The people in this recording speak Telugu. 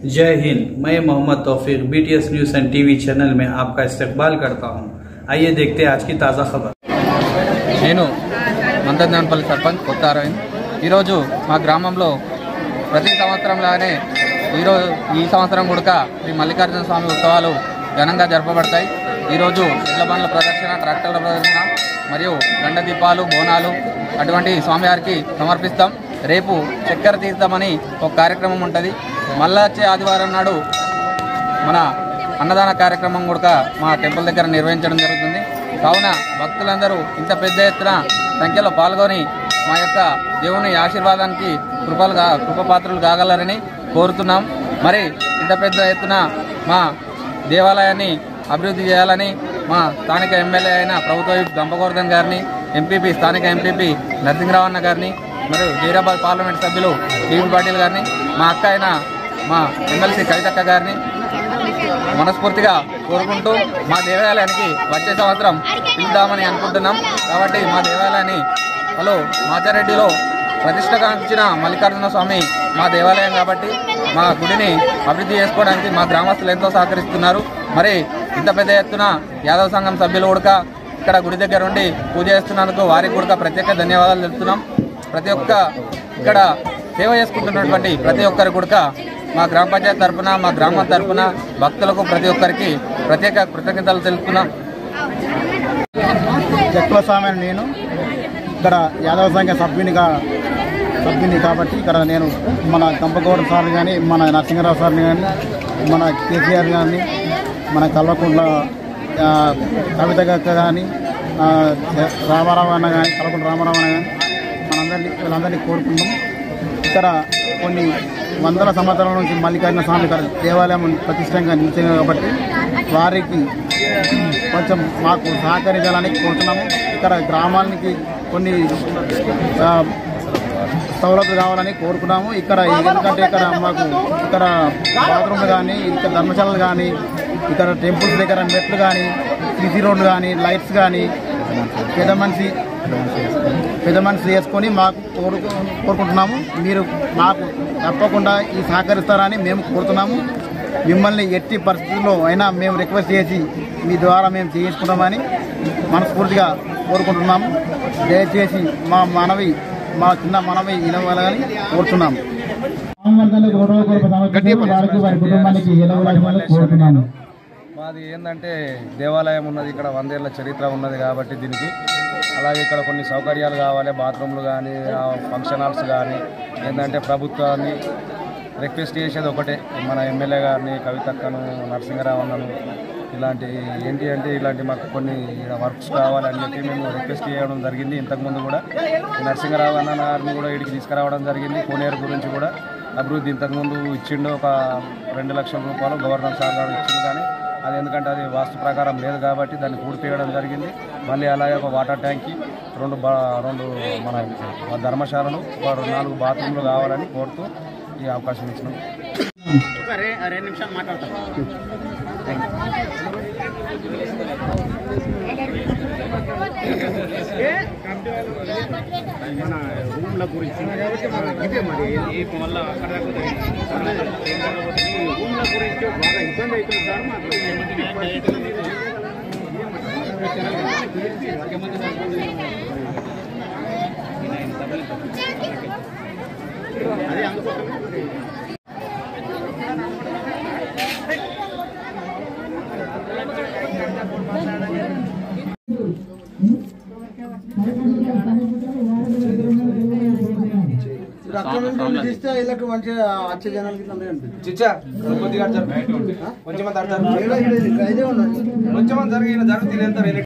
जय हिंद मैं Mohammad Taufiq BTS news and TV channel में आपका इस्तकबाल करता हूं आइए देखते हैं आज की ताज़ा खबर నేను మందజ్ఞానపల్లి సర్పంచ్ కొత్త అరవింద్ ఈరోజు మా గ్రామంలో ప్రతి సంవత్సరంలానే ఈరోజు ఈ సంవత్సరం కూడా శ్రీ మల్లికార్జున స్వామి ఉత్సవాలు ఘనంగా జరపబడతాయి ఈరోజు ఇళ్ల బండ్ల ప్రదర్శన ట్రాక్టర్ల ప్రదర్శన మరియు గండ దీపాలు బోనాలు అటువంటి స్వామివారికి సమర్పిస్తాం రేపు చక్కెర తీర్థమని ఒక కార్యక్రమం ఉంటుంది మళ్ళా వచ్చే ఆదివారం నాడు మన అన్నదాన కార్యక్రమం కూడా మా టెంపుల్ దగ్గర నిర్వహించడం జరుగుతుంది కావున భక్తులందరూ ఇంత పెద్ద ఎత్తున సంఖ్యలో పాల్గొని మా యొక్క దేవుని ఆశీర్వాదానికి కృపలు కా కృపపాత్రులు కాగలరని కోరుతున్నాం మరి ఇంత పెద్ద ఎత్తున మా దేవాలయాన్ని అభివృద్ధి చేయాలని మా స్థానిక ఎమ్మెల్యే అయిన ప్రభుత్వ విప్ గంపగోవర్ధన్ గారిని ఎంపీపీ స్థానిక ఎంపీపీ నరసింహరావన్న గారిని మరియు జైరాబాద్ పార్లమెంట్ సభ్యులు టీవీ పాటిల్ గారిని మా అక్క అయిన మా ఎమ్మెల్సీ కవితక్క గారిని మనస్ఫూర్తిగా కోరుకుంటూ మా దేవాలయానికి వచ్చే సంవత్సరం పిలుద్దామని అనుకుంటున్నాం కాబట్టి మా దేవాలయాన్ని హలో మాచారెడ్డిలో ప్రతిష్టగాంచిన మల్లికార్జున స్వామి మా దేవాలయం కాబట్టి మా గుడిని అభివృద్ధి చేసుకోవడానికి మా గ్రామస్తులు ఎంతో సహకరిస్తున్నారు మరి ఇంత పెద్ద ఎత్తున యాదవ సంఘం సభ్యులు కూడా ఇక్కడ గుడి దగ్గర ఉండి పూజ చేస్తున్నందుకు వారికి కూడా ప్రత్యేక ధన్యవాదాలు తెలుపుతున్నాం ప్రతి ఒక్క ఇక్కడ సేవ చేసుకుంటున్నటువంటి ప్రతి ఒక్కరి కూడా మా గ్రామ పంచాయతీ తరపున మా గ్రామం తరపున భక్తులకు ప్రతి ఒక్కరికి ప్రత్యేక కృతజ్ఞతలు తెలుపుతున్నాం జక్కుల స్వామి అని నేను ఇక్కడ యాదవ సంఘ సభ్యునిగా సభ్యుని కాబట్టి ఇక్కడ నేను మన కంపగౌడ సార్ని కానీ మన నరసింహరావు సార్ని కానీ మన కేసీఆర్ కానీ మన కల్వకుంట్ల ఆ, కవిత గక్క కానీ ఆ, రామారావు అన్న కానీ కల్వకుంట్ల రామారావు అన్న కానీ మనందరినీ వీళ్ళందరినీ కోరుకుంటాం ఇక్కడ కొన్ని వందల సంవత్సరాల నుంచి మల్లికార్జున స్వామి ఇక్కడ దేవాలయం ప్రతిష్టంగా నిలిచింది కాబట్టి వారికి కొంచెం మాకు సహకరించాలని కోరుతున్నాము ఇక్కడ గ్రామానికి కొన్ని ఆ, సౌలభ్యం కావాలని కోరుకున్నాము ఇక్కడ ఎందుకంటే ఇక్కడ మాకు ఇక్కడ బాత్రూమ్లు కానీ ఇక్కడ ధర్మశాలలు కానీ ఇక్కడ టెంపుల్స్ దగ్గర మెట్లు కానీ సిసి రోడ్లు కానీ లైట్స్ కానీ పెద్ద మనిషి పెద్ద మనిషి చేసుకొని మాకు కోరు కోరుకుంటున్నాము మీరు మాకు తప్పకుండా ఈ సహకరిస్తారని మేము కోరుతున్నాము మిమ్మల్ని ఎట్టి పరిస్థితుల్లో అయినా మేము రిక్వెస్ట్ చేసి మీ ద్వారా మేము చేయించుకుంటామని మనస్ఫూర్తిగా కోరుకుంటున్నాము దయచేసి మా మనవి మా చిన్న మనవి వినవాలని కోరుతున్నాము వారికి వారి కుటుంబానికి ఎలవలని కోరుతున్నాము మాది ఏంటంటే దేవాలయం ఉన్నది ఇక్కడ వందేళ్ల చరిత్ర ఉన్నది కాబట్టి దీనికి అలాగే ఇక్కడ కొన్ని సౌకర్యాలు కావాలి బాత్రూమ్లు కానీ ఫంక్షన్ హాల్స్ కానీ ఏంటంటే ప్రభుత్వాన్ని రిక్వెస్ట్ చేసేది ఒకటే మన ఎమ్మెల్యే గారిని కవితక్కను నరసింహరావు అన్నను ఇలాంటి ఏంటి అంటే ఇలాంటి మాకు కొన్ని వర్క్స్ కావాలని చెప్పి మేము రిక్వెస్ట్ చేయడం జరిగింది ఇంతకుముందు కూడా ఈ నరసింహరావు అన్న గారిని కూడా ఇక్కడికి తీసుకురావడం జరిగింది కోనేరు గురించి కూడా అభివృద్ధి ఇంతకుముందు ఇచ్చిండు ఒక రెండు లక్షల రూపాయలు గవర్నర్ సార్ గారు ఇచ్చిండు కానీ అది ఎందుకంటే అది వాస్తు ప్రకారం లేదు కాబట్టి దాన్ని పూర్తియడం జరిగింది మళ్ళీ అలాగే ఒక వాటర్ ట్యాంక్కి రెండు బా రెండు మన ధర్మశాలలు ఒక నాలుగు బాత్రూమ్లు కావాలని కోరుతూ ఈ అవకాశం ఇచ్చినాం మన రూమ్ల గురించి ఇదే మరి మళ్ళీ అక్కడ రూమ్ల గురించి బాగా ఇబ్బంది అవుతుంది సార్ మాకు అది అందుకోసమే చిచ్చా కొద్దిగా కొంచెం కొంచెం జరిగిన జరుగుతుంది